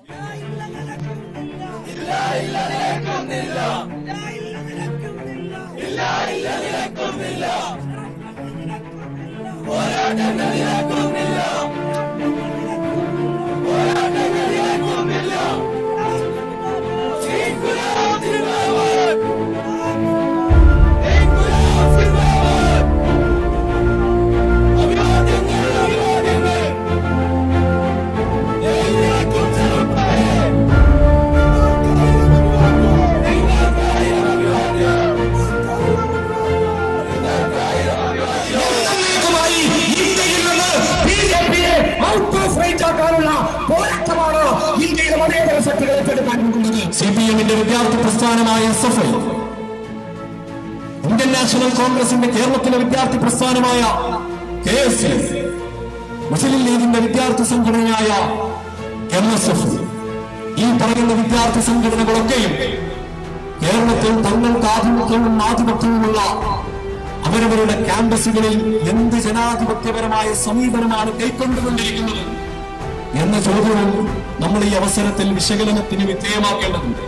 മായി ഇന്ത്യയിൽ നിന്ന് ബി ജെ പിയെ ഔട്ട് ഓഫ് റേഞ്ച് ആക്കാനുള്ള പോരാട്ടമാണ് ഇന്ത്യയിലെ മതേതര ശക്തികൾ ഏറ്റെടുക്കാൻ പോകുന്നത് സി പി എമ്മിന്റെ വിദ്യാർത്ഥി പ്രസ്ഥാനമായ S F I Indian National കോൺഗ്രസിന്റെ കേരളത്തിലെ വിദ്യാർത്ഥി പ്രസ്ഥാനമായ കെ എസ് യു മുസ്ലിം ലീഗിന്റെ വിദ്യാർത്ഥി സംഘടനയായ എം എസ് എഫ് ഈ പറയുന്ന വിദ്യാർത്ഥി സംഘടനകളൊക്കെയും കേരളത്തിൽ തങ്ങൾക്ക് ആധിപത്യവും ആധിപത്യവുമുള്ള അവരവരുടെ ക്യാമ്പസുകളിൽ എന്ത് ജനാധിപത്യപരമായ സമീപനമാണ് കൈക്കൊണ്ടുകൊണ്ടിരിക്കുന്നത് എന്ന ചോദ്യവും നമ്മൾ ഈ അവസരത്തിൽ വിശകലനത്തിന് വിധേയമാക്കേണ്ടതുണ്ട്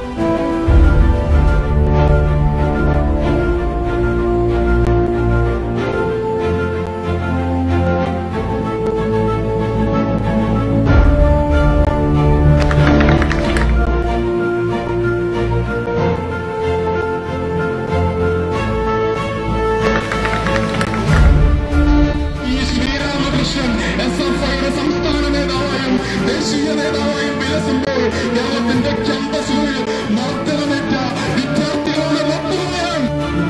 ഈ ശ്രീരാമകൃഷ്ണൻ എസ് എഫ് ഐയുടെ സംസ്ഥാന നേതാവായും ദേശീയ നേതാവായും വിലസുമ്പോൾ കേരളത്തിന്റെ ക്യാമ്പസുകളിൽ മർദ്ദനമേറ്റ വിദ്യാർത്ഥികളുടെ ഒപ്പുകയാണ്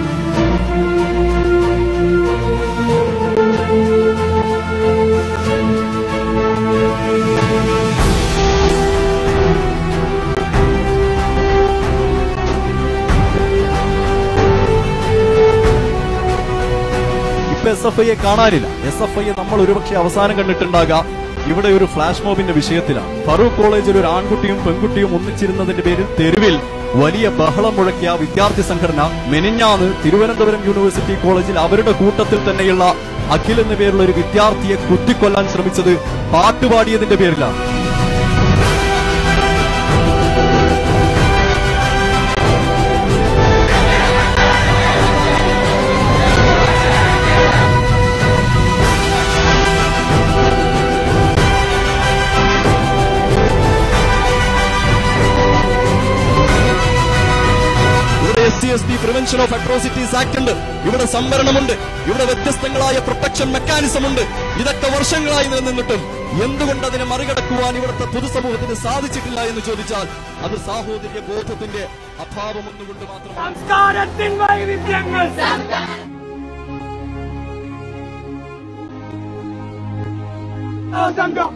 ഇപ്പൊ എസ് എഫ് ഐയെ കാണാനില്ല എസ് എഫ് ഐയെ നമ്മൾ ഒരുപക്ഷെ അവസാനം കണ്ടിട്ടുണ്ടാകാം ഇവിടെ ഒരു ഫ്ലാഷ് മോബിന്റെ വിഷയത്തിലാണ് ഫറൂഖ് കോളേജിൽ ഒരു ആൺകുട്ടിയും പെൺകുട്ടിയും ഒന്നിച്ചിരുന്നതിന്റെ പേരിൽ തെരുവിൽ വലിയ ബഹളം മുഴക്കിയ വിദ്യാർത്ഥി സംഘടന മെനിഞ്ഞാന്ന് തിരുവനന്തപുരം യൂണിവേഴ്സിറ്റി കോളേജിൽ അവരുടെ കൂട്ടത്തിൽ തന്നെയുള്ള അഖിൽ എന്ന പേരുള്ള ഒരു വിദ്യാർത്ഥിയെ കുത്തിക്കൊല്ലാൻ ശ്രമിച്ചത് പാട്ടുപാടിയതിന്റെ പേരിലാണ് ഇവിടെ S C S T prevention of atrocities act ഉണ്ട് ഇവിടെ സംവരണമുണ്ട് ഇവിടെ വ്യത്യസ്തങ്ങളായ പ്രൊട്ടക്ഷൻ മെക്കാനിസം ഉണ്ട് ഇതൊക്കെ വർഷങ്ങളായി നിലനിന്നിട്ടും എന്തുകൊണ്ട് അതിനെ മറികടക്കുവാൻ ഇവിടുത്തെ പൊതുസമൂഹത്തിന് സാധിച്ചിട്ടില്ല എന്ന് ചോദിച്ചാൽ അത് സാഹോദര്യ ബോധത്തിന്റെ അഭാവം ഒന്നുകൊണ്ട് മാത്രമാണ് സംസ്കാരത്തിൻ വൈവിധ്യങ്ങൾ സംഘം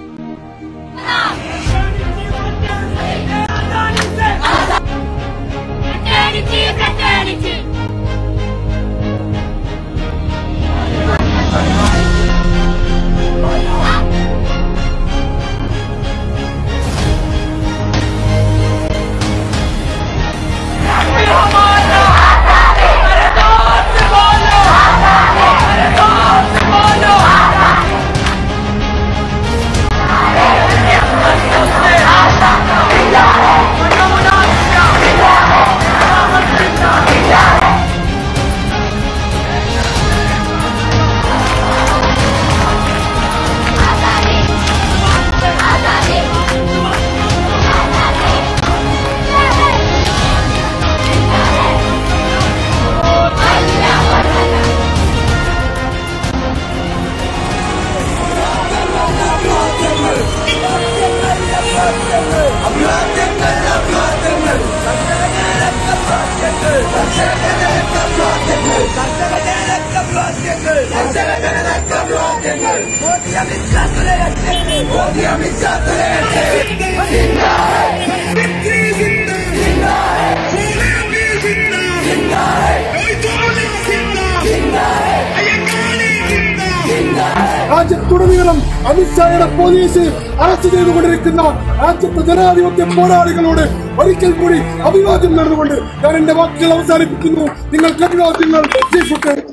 Fraternity, fraternity. രാജ്യത്തുടനീളം അമിത്ഷായുടെ പോലീസ് അറസ്റ്റ് ചെയ്തുകൊണ്ടിരിക്കുന്ന രാജ്യത്തെ ജനാധിപത്യ പോരാളികളോട് ഒരിക്കൽ കൂടി അഭിവാദ്യം നടന്നുകൊണ്ട് ഞാൻ എന്റെ വാക്കുകൾ അവസാനിപ്പിക്കുന്നു നിങ്ങൾക്ക് അഭിവാദ്യങ്ങൾ ചീഫ് സെക്രട്ടറി